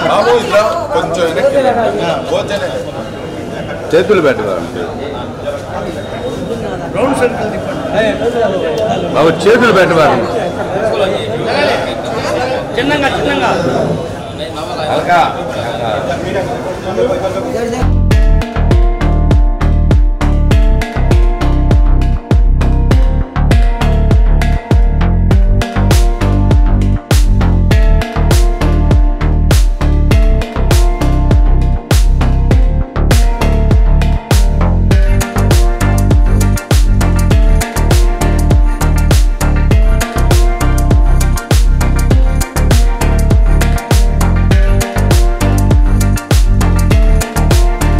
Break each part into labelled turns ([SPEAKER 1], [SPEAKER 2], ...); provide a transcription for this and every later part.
[SPEAKER 1] బాబు ఇట్లా కొంచెం వెనక్కి పోతేనే
[SPEAKER 2] చేతులు పెట్టరా బాబు చేతులు పెట్టవారు
[SPEAKER 3] చిన్నగా చిన్నగా
[SPEAKER 2] అలకా
[SPEAKER 4] ఆ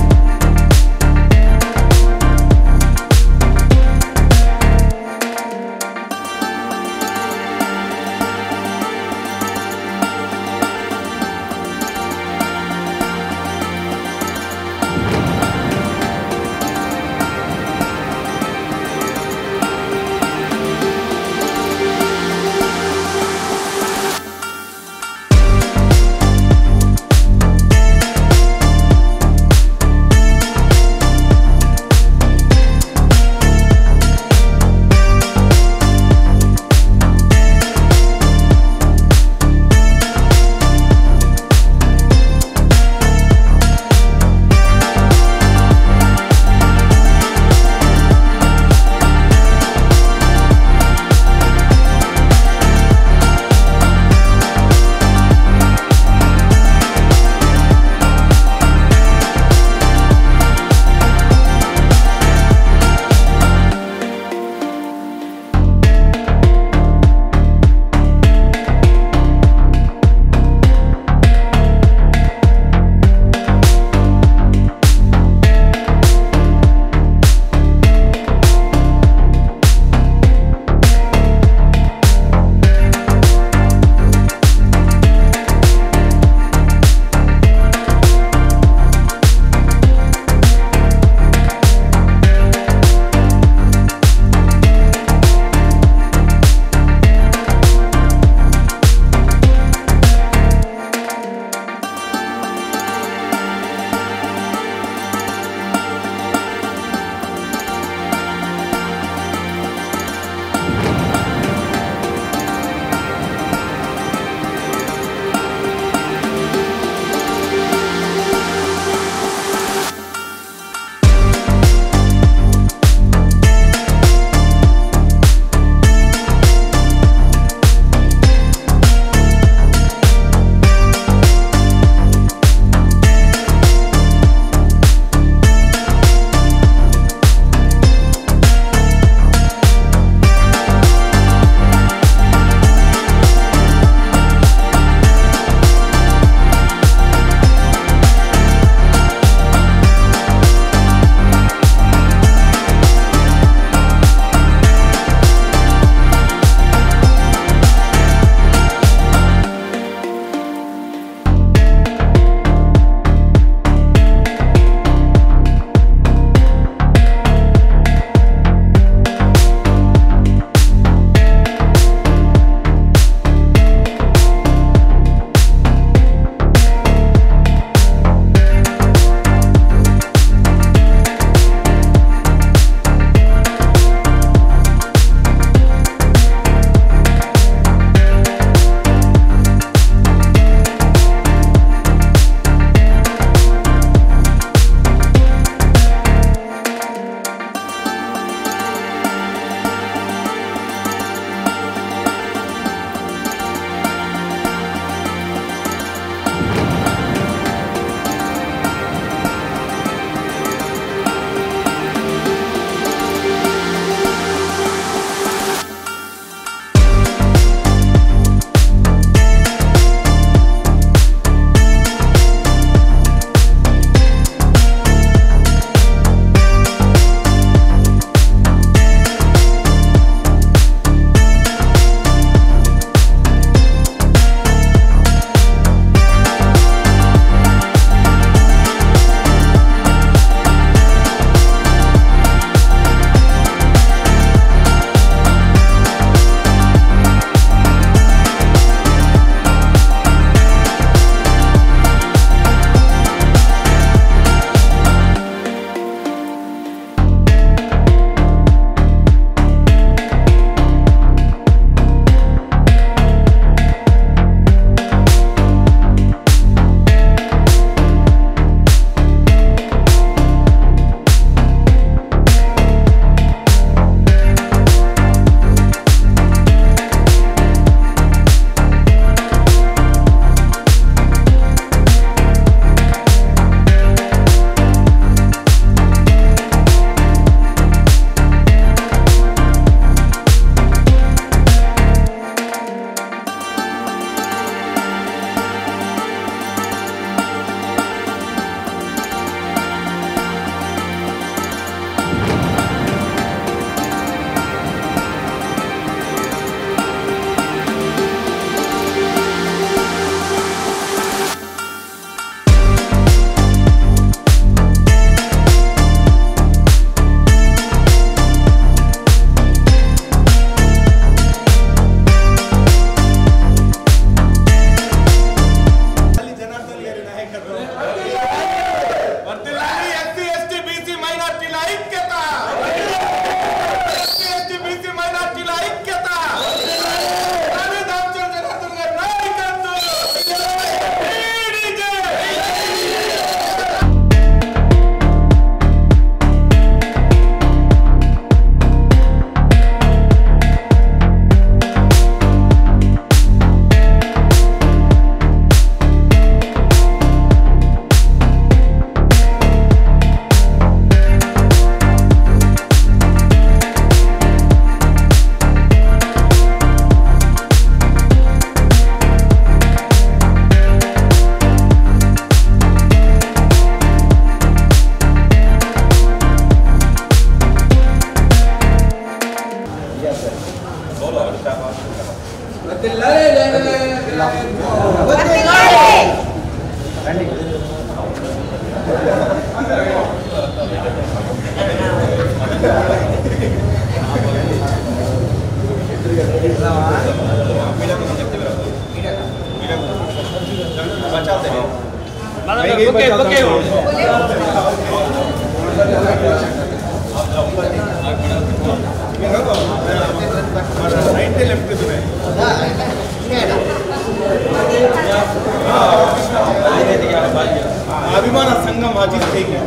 [SPEAKER 3] అభిమాన సంఘం అజిత్ తేగి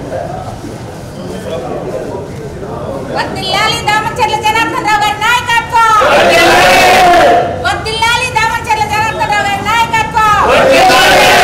[SPEAKER 4] వర్ధిల్లాలి దామచర్ల జనార్దన్ రావు గారి నాయకత్వం వర్ధిల్లాలి దామచర్ల జనార్దన్ రావు గారి నాయకత్వం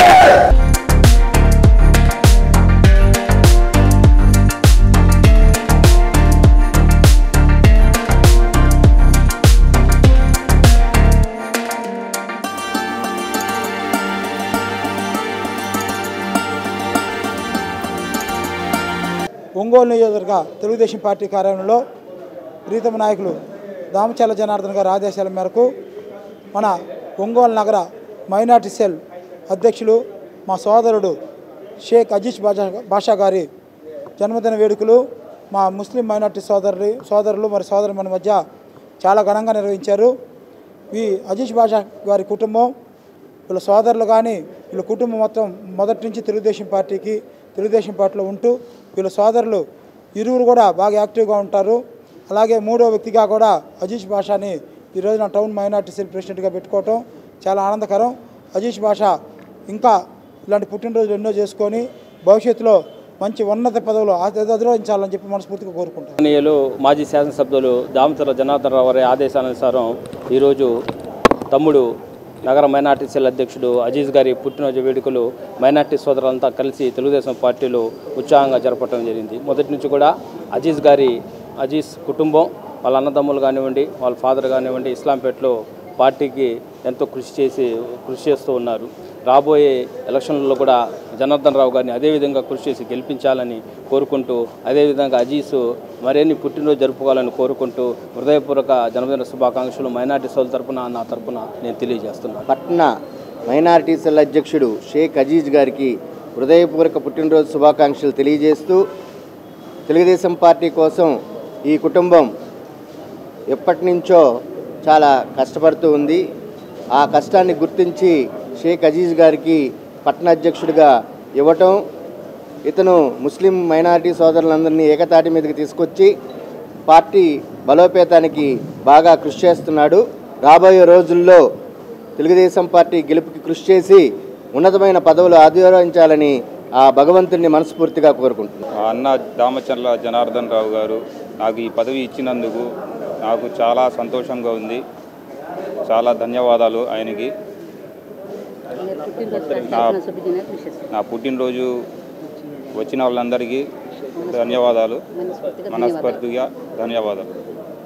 [SPEAKER 5] ఒంగోలు నియోజకవర్గ తెలుగుదేశం పార్టీ కార్యాలయంలో ప్రీతమ నాయకులు దామచల్ల జనార్దన్ గారి ఆదేశాల మేరకు మన ఒంగోలు నగర మైనార్టీ సెల్ అధ్యక్షులు మా సోదరుడు షేక్ అజీజ్ బాషా బాషా గారి జన్మదిన వేడుకలు మా ముస్లిం మైనార్టీ సోదరులు సోదరులు మరి సోదరు మన మధ్య చాలా ఘనంగా నిర్వహించారు ఈ అజీజ్ బాషా గారి కుటుంబం వీళ్ళ సోదరులు కానీ వీళ్ళ కుటుంబం మొత్తం మొదటి నుంచి తెలుగుదేశం పార్టీకి తెలుగుదేశం పార్టీలో ఉంటూ వీళ్ళ సోదరులు ఇరువురు కూడా బాగా యాక్టివ్గా ఉంటారు అలాగే మూడో వ్యక్తిగా కూడా అజీష్ భాషాని ఈరోజు నా టౌన్ మైనార్టీ సెల్ ప్రెసిడెంట్గా పెట్టుకోవటం చాలా ఆనందకరం అజీష్ భాష ఇంకా ఇలాంటి పుట్టినరోజులు ఎన్నో చేసుకొని భవిష్యత్తులో మంచి ఉన్నత పదవులు అధి- అధిరోహించాలని చెప్పి మనస్ఫూర్తిగా కోరుకుంటాను
[SPEAKER 6] గౌరవనీయులు మాజీ శాసనసభ్యులు దామచర్ల జనార్దన్ రావు గారి ఆదేశానుసారం ఈరోజు తమ్ముడు నగర మైనార్టీ సెల్ అధ్యక్షుడు అజీజ్ గారి పుట్టినరోజు వేడుకలు మైనార్టీ సోదరులంతా కలిసి తెలుగుదేశం పార్టీలో ఉత్సాహంగా జరపడం జరిగింది మొదటి నుంచి కూడా అజీజ్ గారి అజీజ్ కుటుంబం వాళ్ళ అన్నదమ్ములు కానివ్వండి వాళ్ళ ఫాదర్ కానివ్వండి ఇస్లాంపేటలో పార్టీకి ఎంతో కృషి చేసి కృషి చేస్తూ ఉన్నారు రాబోయే ఎలక్షన్లలో కూడా జనార్దన్ రావు గారిని అదేవిధంగా కృషి చేసి గెలిపించాలని కోరుకుంటూ అదేవిధంగా అజీస్ మరిన్ని పుట్టినరోజు జరుపుకోవాలని కోరుకుంటూ హృదయపూర్వక జన్మదిన శుభాకాంక్షలు మైనార్టీ సోదరుల తరపున నా తరపున నేను తెలియజేస్తున్నాను
[SPEAKER 7] పట్న మైనారిటీ సెల్ అధ్యక్షుడు షేక్ అజీజ్ గారికి హృదయపూర్వక పుట్టినరోజు శుభాకాంక్షలు తెలియజేస్తూ తెలుగుదేశం పార్టీ కోసం ఈ కుటుంబం ఎప్పటి నుంచో చాలా కష్టపడుతూ ఉంది ఆ కష్టాన్ని గుర్తించి షేక్ అజీజ్ గారికి పట్టణ అధ్యక్షుడిగా ఇవ్వటం ఇతను ముస్లిం మైనారిటీ సోదరులందరినీ ఏకతాటి మీదకి తీసుకొచ్చి పార్టీ బలోపేతానికి బాగా కృషి చేస్తున్నాడు రాబోయే రోజుల్లో తెలుగుదేశం పార్టీ గెలుపుకి కృషి చేసి ఉన్నతమైన పదవులు ఆధిరోహించాలని ఆ భగవంతుడిని మనస్ఫూర్తిగా కోరుకుంటున్నాను
[SPEAKER 8] ఆ అన్న దామచర్ల జనార్దన్ రావు గారు నాకు ఈ పదవి ఇచ్చినందుకు నాకు చాలా సంతోషంగా ఉంది చాలా ధన్యవాదాలు ఆయనకి నా నా పుట్టినరోజు వచ్చిన వాళ్ళందరికీ ధన్యవాదాలు మనస్ఫూర్తిగా ధన్యవాదాలు